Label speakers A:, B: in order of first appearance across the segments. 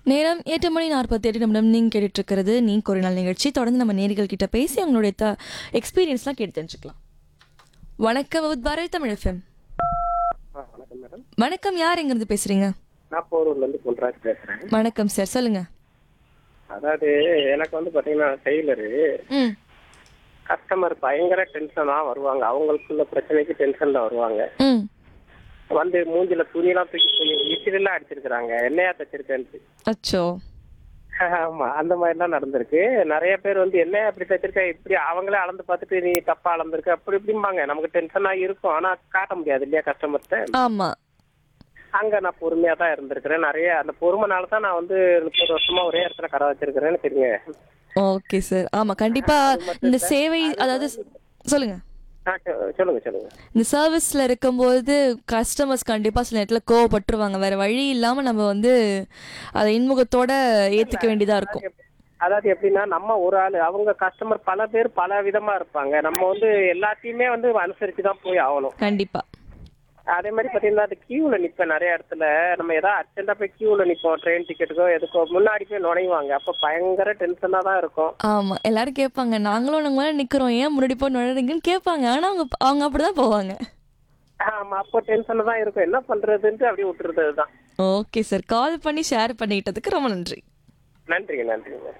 A: நேரம் எட்டு மணி நாற்பத்தி எட்டு நிமிடம் நீங்கள் கேட்டுட்டு இருக்கிறது நீ ஒரு நாள் நிகழ்ச்சி தொடர்ந்து நம்ம நேர்கள் கிட்ட பேசி அவங்களுடைய த எக்ஸ்பீரியன்ஸ்லாம் கேட்டு தெரிஞ்சுக்கலாம் வணக்கம் வித் பாரதி தமிழ் எஃப்எம்
B: ஆ, வணக்கம் மேடம்
A: வணக்கம் யார் எங்கேருந்து பேசுறீங்க
B: நான் போரூர்ல இருந்து பொன்ராஜ் பேசுறேன்
A: வணக்கம் சார் சொல்லுங்க
B: அதாவது எனக்கு வந்து பாத்தீங்கன்னா டெய்லரு
A: ம்
B: கஸ்டமர் பயங்கர டென்ஷனா வருவாங்க அவங்களுக்குள்ள பிரச்சனைக்கு டென்ஷன்ல வருவாங்க
A: ம்
B: வந்து மூஞ்சில துணியெல்லாம் தூக்கி போய் விசிறெல்லாம் அடிச்சிருக்கிறாங்க என்னையா தச்சிருக்கேன்ட்டு
A: அச்சோ
B: ஆமா அந்த மாதிரிலாம் நடந்திருக்கு நிறைய பேர் வந்து என்ன அப்படி தச்சிருக்க இப்படி அவங்களே அளந்து பார்த்துட்டு நீ தப்பா அளந்திருக்க அப்படி இப்படிம்பாங்க நமக்கு டென்ஷனா இருக்கும் ஆனா காட்ட முடியாது இல்லையா கஸ்டமர்கிட்ட
A: ஆமாம்
B: அங்க நான் பொறுமையா தான் இருந்திருக்கிறேன் நிறைய அந்த பொறுமைனால தான் நான் வந்து முப்பது வருஷமா ஒரே இடத்துல கடை வச்சிருக்கிறேன்னு தெரியுங்க
A: ஓகே சார் ஆமாம் கண்டிப்பாக இந்த சேவை அதாவது சொல்லுங்க
B: ஆ, சொ- சொல்லுங்க சொல்லுங்க
A: இந்த சர்வீஸில் இருக்கும்போது கஸ்டமர்ஸ் கண்டிப்பாக சில நேரத்தில் கோவப்பட்டுருவாங்க வேற வழி இல்லாமல் நம்ம வந்து அதை இன்முகத்தோட ஏற்றுக்க வேண்டியதாக இருக்கும்
B: அதாவது எப்படின்னா நம்ம ஒரு ஆளு அவங்க கஸ்டமர் பல பேர் பல விதமா இருப்பாங்க நம்ம வந்து எல்லாத்தையுமே வந்து அனுசரிச்சு தான் போய் ஆகணும்
A: கண்டிப்பாக
B: அதே மாதிரி பாத்தீங்கன்னா அந்த கியூல நிப்பேன் நிறைய இடத்துல நம்ம ஏதாவது அர்ஜென்ட்டா போய் கியூல நிப்போம் ட்ரெயின் டிக்கெட்டுக்கோ எதுக்கோ முன்னாடி போய் நுழைவாங்க அப்ப பயங்கர டென்ஷனா தான் இருக்கும்
A: ஆமாம் எல்லாரும் கேட்பாங்க நாங்களும் நாங்கள் மேலே நிற்கிறோம் ஏன் முன்னாடி போய் நுழைறீங்கன்னு கேட்பாங்க ஆனால் அவங்க அவங்க அப்படி தான் போவாங்க
B: ஆமா அப்போ டென்ஷனா தான் இருக்கும் என்ன பண்றதுன்ட்டு அப்படியே விட்டுறது தான்
A: ஓகே சார் கால் பண்ணி ஷேர் பண்ணிக்கிட்டதுக்கு ரொம்ப நன்றி
B: நன்றிங்க நன்றிங்க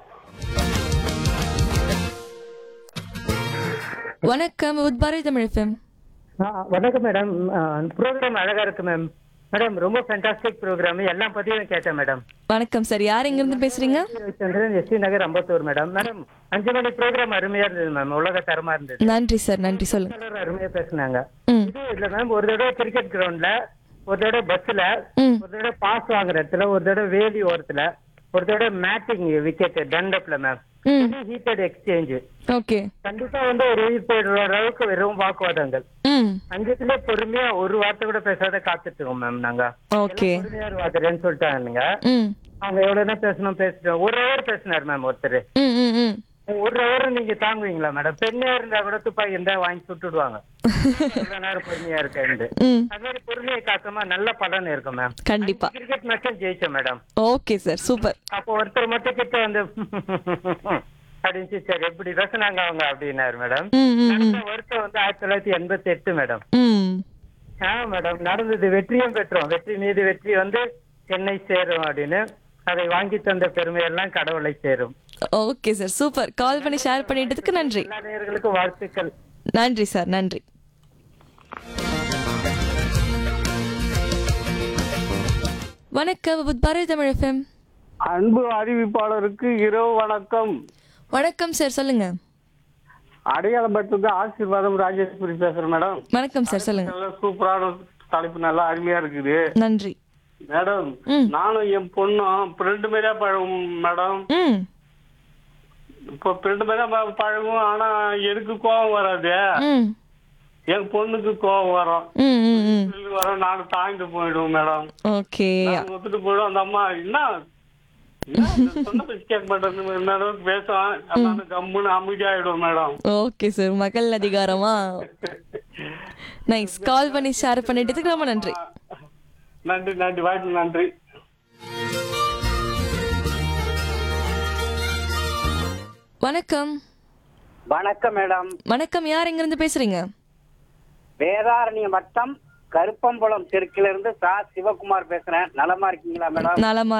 A: வணக்கம் வித் பாரதி தமிழ் எஃப்எம்
C: ஆ, வணக்கம் மேடம் ப்ரோக்ராம் அழகா இருக்கு மேம் மேடம் ரொம்ப ஃபேண்டாஸ்டிக் ப்ரோக்ராம் எல்லாம் பத்தியும் கேட்டேன் மேடம்
A: வணக்கம் சார் யார் எங்கேருந்து பேசுறீங்க
C: Chandran ST Nagar Ambattur madam madam அஞ்சு மணி ப்ரோக்ராம் அருமையா இருந்தது மேம் உலக தரமா இருந்தது
A: நன்றி சார் நன்றி சொல்லுங்க
C: எல்லாரும் அருமையா பேசுனாங்க
A: ம்
C: இது இல்ல மேம் ஒரு தடவை கிரிக்கெட் கிரவுண்ட்ல ஒரு தடவை பஸ்ல
A: ம்
C: ஒரு தடவை பாஸ் வாங்குற இடத்துல ஒரு தடவை வேலி ஓரத்துல ஒரு தடவை மேட்டிங் விக்கெட் டண்டப்ல மேம்
A: ம்
C: ஹீட்டட் எக்ஸ்சேஞ்ச்
A: ஓகே
C: கண்டிப்பா வந்து ஒரு உயிர் போயிடுற அளவுக்கு வெறும் வாக்குவாதங்கள்
A: ம்
C: அங்கத்துல பொறுமையா ஒரு வார்த்தை கூட பேசாத காத்துட்டு இருக்கோம் மேம் நாங்க
A: ஓகே
C: பொறுமையா வாத்துறேன்னு சொல்லிட்டாங்க
A: ம்
C: அவங்க எவ்வளவு நேரம் பேசணும் பேசிட்டோம் ஒரு ஹவர் பேசினார் மேம் ஒருத்தர்
A: ம் ம் ம்
C: ஒரு ஹவர் நீங்க தாங்குவீங்களா மேடம் பெண்ணா இருந்தா கூட துப்பாக்கி இருந்தா வாங்கி சுட்டுடுவாங்க இவ்வளவு நேரம் பொறுமையா இருக்கேன்
A: ம்
C: அது மாதிரி பொறுமையை காக்கமா நல்ல பலன் இருக்கும் மேம்
A: கண்டிப்பா
C: கிரிக்கெட் மேட்சும் ஜெயிச்சோம் மேடம்
A: ஓகே சார் சூப்பர்
C: அப்போ ஒருத்தர் மட்டும் கிட்ட வந்து அப்படின்னு சரி எப்படி பேசுனாங்க அவங்க அப்படின்னாரு மேடம்
A: ம் ம் ம்
C: அடுத்த வருஷம் வந்து ஆயிரத்தி தொள்ளாயிரத்தி எண்பத்தி எட்டு மேடம்
A: ம்
C: ஆ மேடம் நடந்தது வெற்றியும் பெற்றோம் வெற்றி மீது வெற்றி வந்து சென்னை சேரும் அப்படின்னு அதை வாங்கி தந்த பெருமையெல்லாம் கடவுளை சேரும்
A: ஓகே சார் சூப்பர் கால் பண்ணி ஷேர் பண்ணிட்டதுக்கு நன்றி
C: எல்லா நேயர்களுக்கும் வாழ்த்துக்கள்
A: நன்றி சார் நன்றி வணக்கம் வித் பாரதி தமிழ் எஃப்எம்
D: அன்பு அறிவிப்பாளருக்கு இரவு வணக்கம்
A: வணக்கம் சார் சொல்லுங்க
D: அடையாளப்பட்டிருக்கு ஆசீர்வாதம் ராஜேஸ்வரி பேசுறேன் மேடம்
A: வணக்கம் சார் சொல்லுங்க
D: நல்ல சூப்பரான தலைப்பு நல்லா அருமையா இருக்குது
A: நன்றி
D: மேடம்
A: ம்.
D: நானும் என் பொண்ணும் ரெண்டு பேரா பழகும் மேடம்
A: ம்
D: இப்போ ரெண்டு பேரா ப- பழகும் ஆனா எனக்கு கோபம் வராது
A: ம்
D: என் பொண்ணுக்கு கோபம் வரும்
A: ம் ம் ம்
D: சொல்லி வரும் நானும் தாங்கிட்டு போயிடுவோம் மேடம்
A: ஓகே
D: நான் ஒத்துட்டு போயிடும் அந்த அம்மா என்ன என்ன இந்த சொன்ன பேச்சு கேட்க மாட்டேன் மேடம் பேசுவேன் நானும் கம்முன்னு அமைதியாயிடுவோம் மேடம்
A: ஓகே சார் மகள் அதிகாரமா நைஸ் கால் பண்ணி ஷேர் பண்ணிட்டதுக்கு ரொம்ப நன்றி
D: நன்றி நன்றி வாய்ப்பு நன்றி
A: வணக்கம்
E: வணக்கம் மேடம்
A: வணக்கம் யார் எங்கிருந்து பேசுறீங்க
E: வேதாரண்ய வட்டம் கருப்பம்புலம் தெற்கிலிருந்து சா சிவகுமார் பேசுறேன் நலமா இருக்கீங்களா மேடம்
A: நலமா